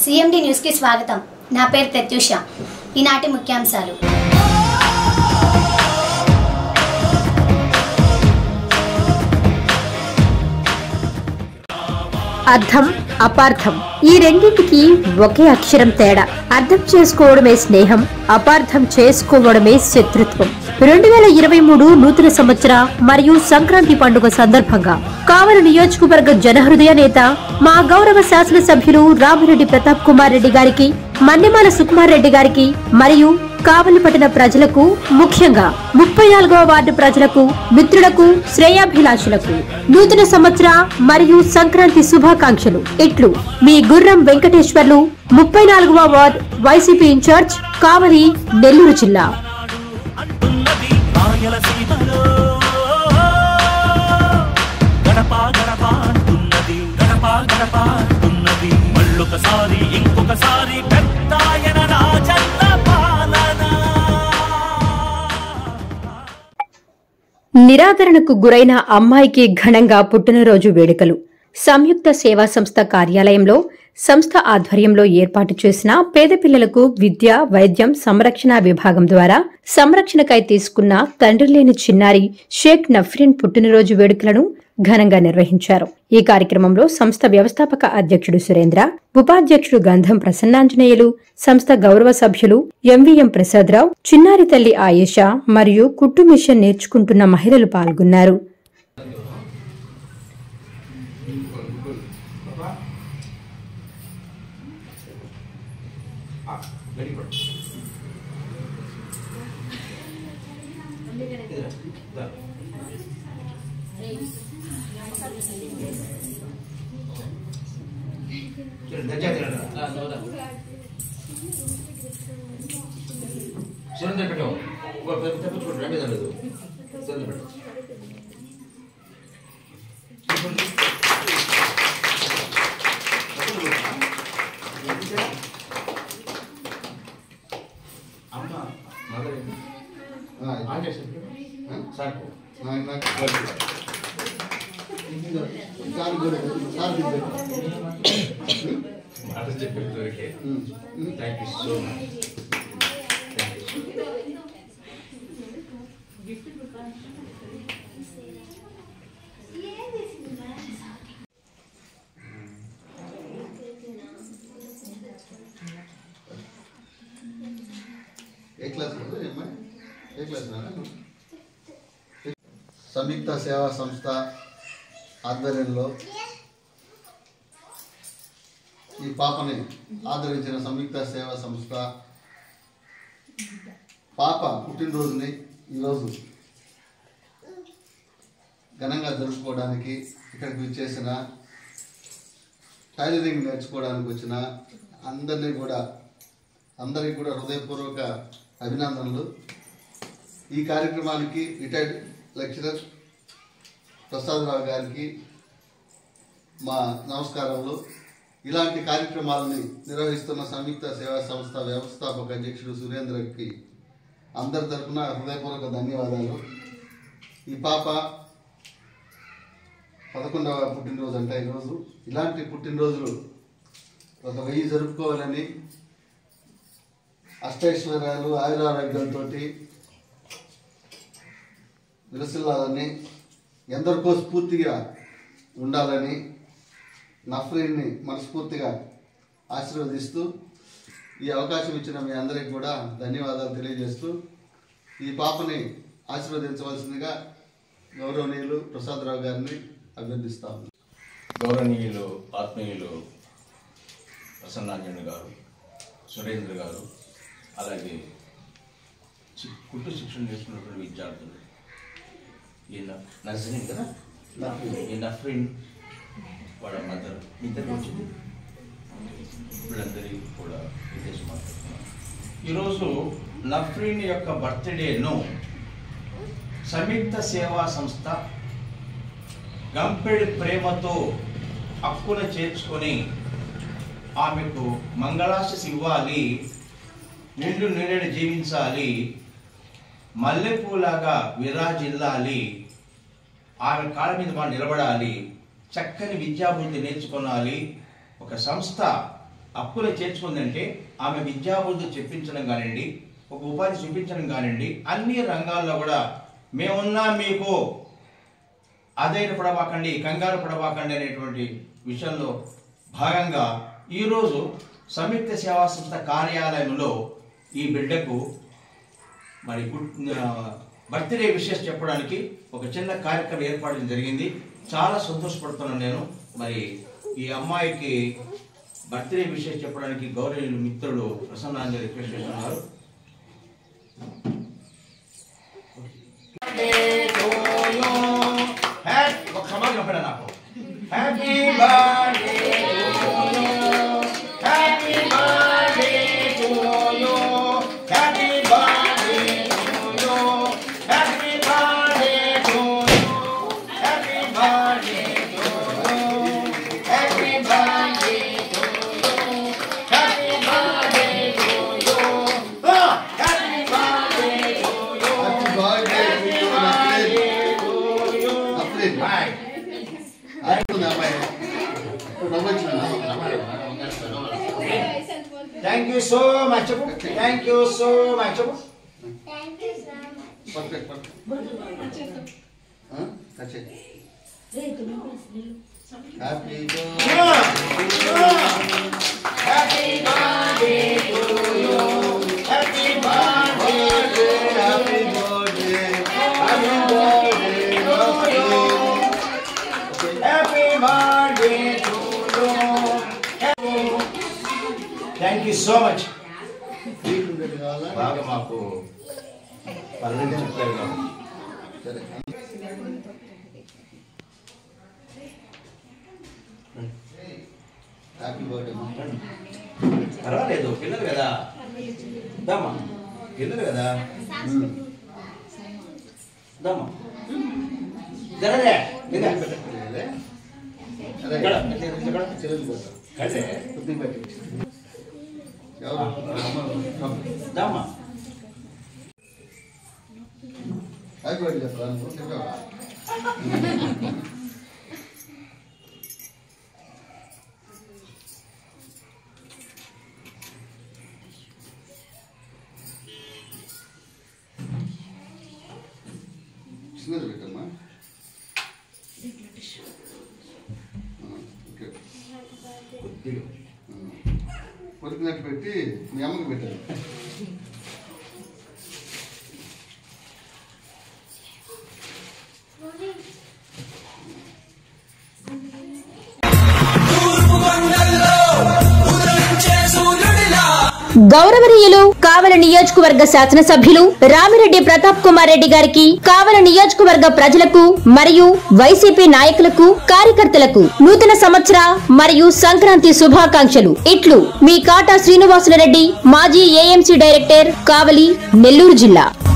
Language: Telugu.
సిఎండి న్యూస్కి స్వాగతం నా పేరు ప్రత్యూష ఈనాటి ముఖ్యాంశాలు అర్థం అపార్థం ఈ రెండింటికి ఒకే అక్షరం తేడా అర్థం చేసుకోవడమే స్నేహం అపార్థం చేసుకోవడమే శత్రుత్వం రెండు వేల ఇరవై మూడు నూతన సంవత్సర మరియు సంక్రాంతి పండుగ సందర్భంగా కావలి నియోజకవర్గ జనహృదయ నేత మా గౌరవ శాసనసభ్యులు రామిరెడ్డి ప్రతాప్ కుమార్ రెడ్డి గారికి మన్నెమాల సుకుమార్ రెడ్డి గారికి మరియు కావలి పట్టణ ప్రజలకు ముఖ్యంగా ముప్పై నాలుగవ వార్డు ప్రజలకు మిత్రులకు శ్రేయాభిలాషులకు నూతన సంవత్సర మరియు సంక్రాంతి శుభాకాంక్షలు ఇట్లు మీ గుర్రం వెంకటేశ్వర్లు ముప్పై నాలుగవ ward YCP in-charge Kavali Nellore జిల్లా అంటున్నది రాయలసీమలో గడప గడప అంటున్నది గడప గడప అంటున్నది మళ్ళొకసారి ఇంకొకసారి పెద్దాయన రాజన్న పాలన నిరాదరణకు గురైన అమ్మాయికి ఘనంగా పుట్టినరోజు వేడుకలు సంయుక్త సేవా సంస్థ కార్యాలయంలో సంస్థ ఆధ్వర్యంలో ఏర్పాటు చేసిన పేద పిల్లలకు విద్య వైద్యం సంరక్షణ విభాగం ద్వారా సంరక్షణకై తీసుకున్న తండ్రి లేని చిన్నారి షేక్ నఫ్రీన్ పుట్టినరోజు వేడుకలను ఘనంగా నిర్వహించారు ఈ కార్యక్రమంలో సంస్థ వ్యవస్థాపక అధ్యక్షుడు సురేంద్ర ఉపాధ్యక్షుడు గంధం ప్రసన్నాంజనేయులు సంస్థ గౌరవ సభ్యులు ఎంవీఎం ప్రసాదరావు చిన్నారి తల్లి ఆయేషా మరియు కుట్టు మిషన్ నేర్చుకుంటున్న మహిళలు పాల్గొన్నారు సిలిండర్ పెట్టావు తెప్పించుకోండి రెండు లేదు సిలిండర్ పెట్టు అమ్మ మదర్ ఆన్ చేసి సార్ మాట చెప్పిన దొరికే thank you so much thank you ఏ క్లాస్ నువ్వు? ఏ అమ్మాయి? ఏ క్లాస్ నాన్న నువ్వు? సంయుక్త సేవా సంస్థ ఆధ్వర్యంలో ఈ పాపని ఆదరించిన సంయుక్త సేవా సంస్థ పాప పుట్టినరోజుని ఈరోజు ఘనంగా జరుపుకోవడానికి ఇక్కడికి విచ్చేసిన టైలరింగ్ నేర్చుకోవడానికి వచ్చిన అందరినీ కూడా అందరికీ కూడా హృదయపూర్వక అభినందనలు ఈ కార్యక్రమానికి రిటైర్డ్ లెక్చరర్ ప్రసాదరావు గారికి మా నమస్కారములు ఇలాంటి కార్యక్రమాలని నిర్వహిస్తున్న సంయుక్త సేవా సంస్థ వ్యవస్థాపక అధ్యక్షుడు సురేంద్రకి అందరి తరఫున హృదయపూర్వక ధన్యవాదాలు ఈ పాప పదకొండవ పుట్టినరోజు అంట ఈరోజు ఇలాంటి పుట్టినరోజులు ఒక వెయ్యి జరుపుకోవాలని అష్టైశ్వర్యాలు ఆయురారోగ్యాలతో విలసిల్లాలని ఎందరికో స్ఫూర్తిగా ఉండాలని నఫ్రీన్ని మనస్ఫూర్తిగా ఆశీర్వదిస్తూ ఈ అవకాశం ఇచ్చిన మీ అందరికి కూడా ధన్యవాదాలు తెలియజేస్తూ ఈ పాపని ఆశీర్వదించవలసిందిగా గౌరవనీయులు ప్రసాదరావు గారిని అభ్యర్థిస్తాము గౌరవనీయులు ఆత్మీయులు ప్రసన్నాంజన్ గారు సురేంద్ర గారు అలాగే చి- కుట్టు శిక్షణ నేర్చుకున్నటువంటి విద్యార్థులు ఈయన నజరీన్ కదా ఈ నఫ్రీన్ వాళ్ళ మదర్ ఇద్దరు వచ్చింది వీళ్ళందరికీ కూడా విదేశీ మాట్లాడుతున్నాం ఈరోజు నఫ్రీన్ యొక్క బర్త్డేను సంయుక్త సేవా సంస్థ గంపెడి ప్రేమతో హక్కున చేర్చుకొని ఆమెకు మంగళాశిస్ ఇవ్వాలి నిండు నీడని జీవించాలి మల్లెపూలాగా విరాజిల్లాలి ఆమె కాళ్ళ మీద మనం నిలబడాలి చక్కని విద్యాబుద్ధి నేర్చుకోనాలి ఒక సంస్థ హక్కులు చేర్చుకుందంటే ఆమె విద్యాబుద్ధులు చెప్పించడం కానివ్వండి ఒక ఉపాధి చూపించడం కానివ్వండి అన్ని రంగాల్లో కూడా మేమున్నా మీకు అధైర్య పడబాకండి కంగారు పడబాకండి అనేటువంటి విషయంలో భాగంగా ఈరోజు సంయుక్త సేవా సంస్థ కార్యాలయంలో ఈ బిడ్డకు మరి పుట్- ఆ, బర్త్డే విషెస్ చెప్పడానికి ఒక చిన్న కార్యక్రమం ఏర్పాటు చేయడం జరిగింది చాలా సంతోషపడుతున్నాను నేను మరి ఈ అమ్మాయికి బర్త్డే విషెస్ చెప్పడానికి గౌరవనీయులు మిత్రులు ప్రసన్నాంజలి రిక్వెస్ట్ చేస్తున్నారు హ్యాపీ ఒక సమాజం చెప్పండి నాకు happy birthday happy birthday to you happy birthday to you happy birthday to you happy birthday to you happy birthday to you happy birthday to you happy birthday to you happy birthday to you అప్లై బాయ్ అయిపోయింది అమ్మాయి ఇప్పుడు నవ్వొచ్చిందా? Thank you so much thank you so much perfect perfect ఆ? టచ్ చేయి. Happy happy birthday to you happy birthday happy birthday happy birthday happy birthday to you thank you so much sweet ఉండేది కావాలా బాగా మాకు పనులు చెప్పారు కాబట్టి సరే హ్యాపీ బర్త్డే మా పర్వాలేదు పిల్లలు కదా దమ్మా పిల్లలు కదా దమ్మా జరదే దిగా అదే ఇక్కడ, ఇక్కడ. చెల్లెలు పోతా కదే కొద్దిగా పెట్టి ఎవరు దమ్మా హ్యాపీ బర్త్డే చెప్పరా నువ్వు చెప్పావా చిన్నది పెట్టమ్మా ఆ, ఓకే కొద్దిగా కొరికినట్టు పెట్టి మీ అమ్మకి పెట్టారు గౌరవనీయులు కావల నియోజకవర్గ శాసనసభ్యులు రామిరెడ్డి ప్రతాప్ కుమార్ రెడ్డి గారికి కావల నియోజకవర్గ ప్రజలకు మరియు వైసీపీ నాయకులకు కార్యకర్తలకు నూతన సంవత్సర మరియు సంక్రాంతి శుభాకాంక్షలు ఇట్లు మీ కాటా శ్రీనివాసులరెడ్డి మాజీ ఏఎంసీ డైరెక్టర్ కావలి నెల్లూరు జిల్లా